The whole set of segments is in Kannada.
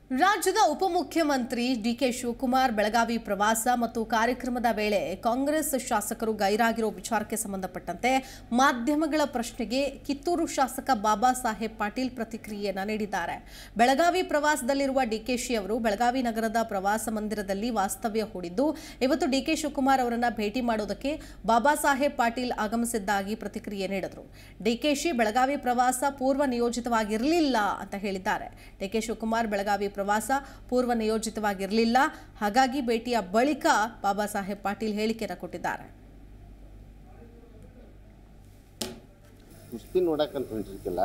ರಾಜ್ಯದ ಉಪಮುಖ್ಯಮಂತ್ರಿ ಡಿಕೆ ಶಿವಕುಮಾರ್ ಬೆಳಗಾವಿ ಪ್ರವಾಸ ಮತ್ತು ಕಾರ್ಯಕ್ರಮದ ವೇಳೆ ಕಾಂಗ್ರೆಸ್ ಶಾಸಕರು ಗೈರಾಗಿರೋ ವಿಚಾರಕ್ಕೆ ಸಂಬಂಧಪಟ್ಟಂತೆ ಮಾಧ್ಯಮಗಳ ಪ್ರಶ್ನೆಗೆ ಕಿತ್ತೂರು ಶಾಸಕ ಬಾಬಾ ಸಾಹೇಬ್ ಪಾಟೀಲ್ ಪ್ರತಿಕ್ರಿಯೆಯನ್ನ ನೀಡಿದ್ದಾರೆ ಬೆಳಗಾವಿ ಪ್ರವಾಸದಲ್ಲಿರುವ ಡಿಕೆಶಿ ಅವರು ಬೆಳಗಾವಿ ನಗರದ ಪ್ರವಾಸ ಮಂದಿರದಲ್ಲಿ ವಾಸ್ತವ್ಯ ಹೂಡಿದ್ದು ಇವತ್ತು ಡಿಕೆ ಶಿವಕುಮಾರ್ ಅವರನ್ನ ಭೇಟಿ ಮಾಡೋದಕ್ಕೆ ಬಾಬಾ ಸಾಹೇಬ್ ಪಾಟೀಲ್ ಆಗಮಿಸಿದ್ದಾಗಿ ಪ್ರತಿಕ್ರಿಯೆ ನೀಡಿದರು ಡಿಕೆಶಿ ಬೆಳಗಾವಿ ಪ್ರವಾಸ ಪೂರ್ವ ನಿಯೋಜಿತವಾಗಿರಲಿಲ್ಲ ಅಂತ ಹೇಳಿದ್ದಾರೆ ಡಿಕೆ ಶಿವಕುಮಾರ್ ಬೆಳಗಾವಿ ಪ್ರವಾಸ ಪೂರ್ವ ನಿಯೋಜಿತವಾಗಿರಲಿಲ್ಲ ಹಾಗಾಗಿ ಭೇಟಿಯ ಬಳಿಕ ಬಾಬಾ ಸಾಹೇಬ್ ಪಾಟೀಲ್ ಹೇಳಿಕೆಯನ್ನು ಕೊಟ್ಟಿದ್ದಾರೆ ಕುಸ್ತಿ ನೋಡಕ್ಕಂತ ಹೊಂಟಿರ್ಕಿಲ್ಲ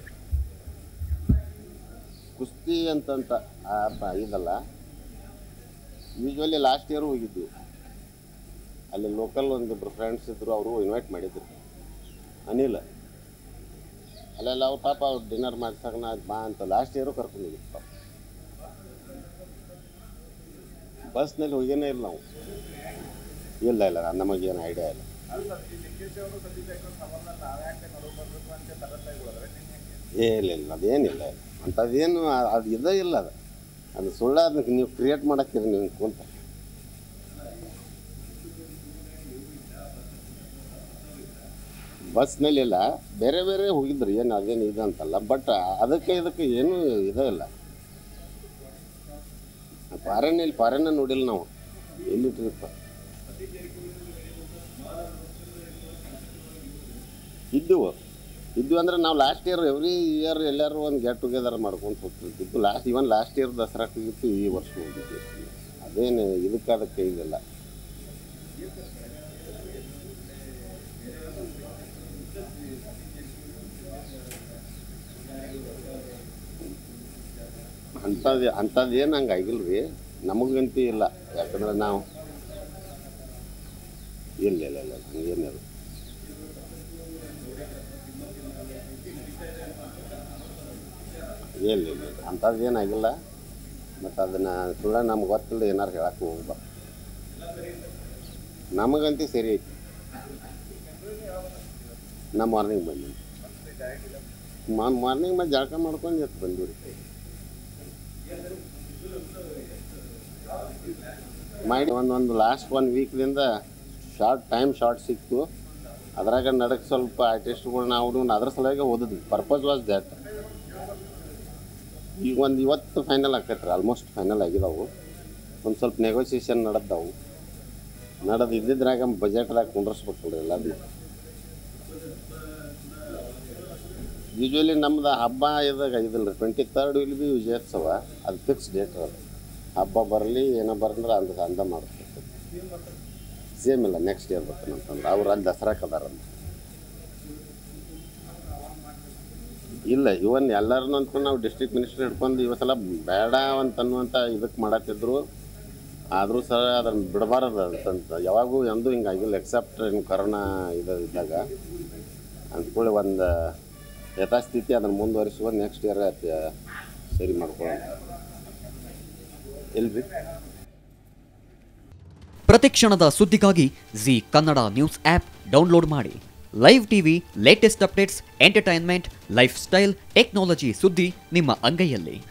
ಕುಸ್ತಿ ಅಂತಂತ ಆ ಬ- ಇದಲ್ಲ ಯೂಶ್ವಲಿ ಲಾಸ್ಟ್ ಇಯರ್ ಹೋಗಿದ್ವಿ ಅಲ್ಲಿ ಲೋಕಲ್ ಒಂದಿಬ್ರು ಫ್ರೆಂಡ್ಸ್ ಇದ್ರು ಅವರು ಇನ್ವೈಟ್ ಮಾಡಿದ್ರು ಅನಿಲ್ ಅಲ್ಲೆಲ್ಲ ಅವ್ರು ಪಾಪ ಅವ್ರು ಡಿನ್ನರ್ ಮಾಡ್ಸಕ್ ನಾ ಬಾ ಅಂತ ಲಾಸ್ಟ್ ಇಯರು ಕರ್ಕೊಂಡಿದ್ವಿ ಪಾಪ ಬಸ್ನಲ್ಲಿ ಹೋಗೇನೇ ಇಲ್ಲ ನಾವು ಇಲ್ಲ ಇಲ್ಲ ನಮಗೇನು ಐಡಿಯಾ ಇಲ್ಲ ಏ ಇಲ್ಲ ಇಲ್ಲ ಅದೇನಿಲ್ಲ ಅಂಥದ್ದೇನು ಅದು ಇದೇ ಇಲ್ಲ ಅದು ಅದು ಸುಳ್ಳು ಅದಕ್ಕೆ ನೀವು ಕ್ರಿಯೇಟ್ ಮಾಡತ್ತೀರಿ ನೀವು ಕುಂತ ಬಸ್ನಲ್ಲಿ ಇಲ್ಲ ಬೇರೆ ಬೇರೆ ಹೋಗಿದ್ರು ಏನು ಅದೇನು ಇದು ಅಂತಲ್ಲ ಬಟ್ ಅದಕ್ಕೆ ಇದಕ್ಕೆ ಏನೂ ಇದೇ ಇಲ್ಲ ಫಾರಿನ್ ಇಲ್ಲಿ ಫಾರಿನ್ನ ನೋಡಿಲ್ಲ ನಾವು ಎಲ್ಲಿ ಟ್ರಿಪ್ ಇದ್ದವು ಇದ್ವು ಅಂದ್ರೆ ನಾವು ಲಾಸ್ಟ್ ಇಯರ್ ಎವ್ರಿ ಇಯರ್ ಎಲ್ಲರೂ ಒಂದು ಗೆಟ್ ಟುಗೆದರ್ ಮಾಡ್ಕೊಂಡು ಹೋಗ್ತಿರ್ತಿದ್ದು ಲಾಸ್ಟ್ ಇವನ್ ಲಾಸ್ಟ್ ಇಯರ್ ದಸರಾಕ್ಕೆ ಹೋಗಿತ್ತು ಈ ವರ್ಷ ಹೋಗಿದ್ವಿ ಅದೇನು ಇದಕ್ಕೆ ಅದಕ್ಕೆ ಇದಿಲ್ಲ ಅಂಥದ್ದು ಅಂಥದ್ದು ಏನು ಹಂಗೆ ಆಗಿಲ್ಲ ರೀ ನಮಗಂತೂ ಇಲ್ಲ ಯಾಕಂದ್ರೆ ನಾವು ಇಲ್ಲ ಇಲ್ಲ ಇಲ್ಲ ಹಂಗೇನಿಲ್ಲ ಇಲ್ಲ ಇಲ್ಲ ಇಲ್ಲ ಅಂಥದ್ದು ಏನಾಗಿಲ್ಲ ಮತ್ತು ಅದನ್ನು ಸುಳ್ಳ ನಮ್ಗೆ ಗೊತ್ತಿಲ್ಲ ಏನಾರು ಹೇಳಕ್ಕೆ ಹೋಗ್ಬಾರ್ದು ನಮಗಂತೂ ಸರಿ ಐತಿ ನಾ ಮಾರ್ನಿಂಗ್ ಬಂದೀನಿ ಮಾರ್ನಿಂಗ್ ಮತ್ತೆ ಜಳಕ ಮಾಡ್ಕೊಂಡು ಎತ್ತು ಬಂದೀವಿ ರೀ ಮಾಡಿ ಒಂದು ಒಂದು ಲಾಸ್ಟ್ ಒನ್ ವೀಕ್ದಿಂದ ಶಾರ್ಟ್ ಟೈಮ್ ಶಾರ್ಟ್ ಸಿಕ್ತು ಅದ್ರಾಗ ನಡಕ್ಕೆ ಸ್ವಲ್ಪ ಆರ್ಟಿಸ್ಟ್ಗಳು ನಾವು ಅದ್ರ ಸಲುವಾಗಿ ಓದಿದ್ವಿ ಪರ್ಪಸ್ ವಾಸ್ ದ್ಯಾಟ್ ಈಗ ಒಂದು ಇವತ್ತು ಫೈನಲ್ ಆಕೈತೆ ರೀ ಆಲ್ಮೋಸ್ಟ್ ಫೈನಲ್ ಆಗಿದಾವು ಒಂದು ಸ್ವಲ್ಪ ನೆಗೋಸಿಯೇಷನ್ ನಡೆದವು ನಡೆದು ಇದ್ದಿದ್ರಾಗ ಬಜೆಟ್ದಾಗ ಕುಂಡ್ರಿಸ್ಬೇಕಲ್ರಿ ಎಲ್ಲದೂ ಯೂಶ್ವಲಿ ನಮ್ದು ಹಬ್ಬ ಇದಾಗ ಇದಿಲ್ಲ ರೀ ಟ್ವೆಂಟಿ ತರ್ಡ್ ವಿಲ್ ಬಿ ವಿಜಯೋತ್ಸವ ಅದು ಫಿಕ್ಸ್ ಡೇಟ್ ಅದು ಹಬ್ಬ ಬರಲಿ ಏನೋ ಬರಂದ್ರೆ ಅಂದ ಅಂದ ಮಾಡ್ಬೇಕು ಸೇಮ್ ಇಲ್ಲ ನೆಕ್ಸ್ಟ್ ಇಯರ್ ಬರ್ತಾನಂತಂದ್ರೆ ಅವ್ರು ಅಲ್ಲಿ ದಸರಾಕ್ಕೆ ಅದಾರಂತ ಇಲ್ಲ ಇವನ್ ಎಲ್ಲರನ್ನೂ ಅಂದ್ಕೊಂಡು ನಾವು ಡಿಸ್ಟ್ರಿಕ್ಟ್ ಮಿನಿಸ್ಟರ್ ಹಿಡ್ಕೊಂಡು ಇವತ್ತು ಸಲ ಬೇಡ ಅಂತನ್ನುವಂಥ ಇದಕ್ಕೆ ಮಾಡತ್ತಿದ್ರು ಆದರೂ ಸಹ ಅದನ್ನು ಬಿಡಬಾರದು ಅಂತಂತ ಯಾವಾಗೂ ಎಂದೂ ಹಿಂಗಾಗಿಲ್ಲ ಎಕ್ಸೆಪ್ಟ್ ಇನ್ನು ಕರೋನಾ ಇದು ಇದ್ದಾಗ ಅಂದ್ಕೊಳ್ಳಿ ಒಂದು ಯಥಾಸ್ಥಿತಿ ಅದನ್ನು ಮುಂದುವರಿಸುವ ನೆಕ್ಸ್ಟ್ ಇಯರ್ ಸರಿ ಮಾಡ್ಕೊಳ್ಳೋಣ ಇಲ್ರಿ ಪ್ರತಿಕ್ಷಣದ ಸುದ್ದಿಗಾಗಿ Zee Kannada news app download ಮಾಡಿ live TV latest updates entertainment life style technology ಸುದ್ದಿ ನಿಮ್ಮ ಅಂಗೈಯಲ್ಲಿ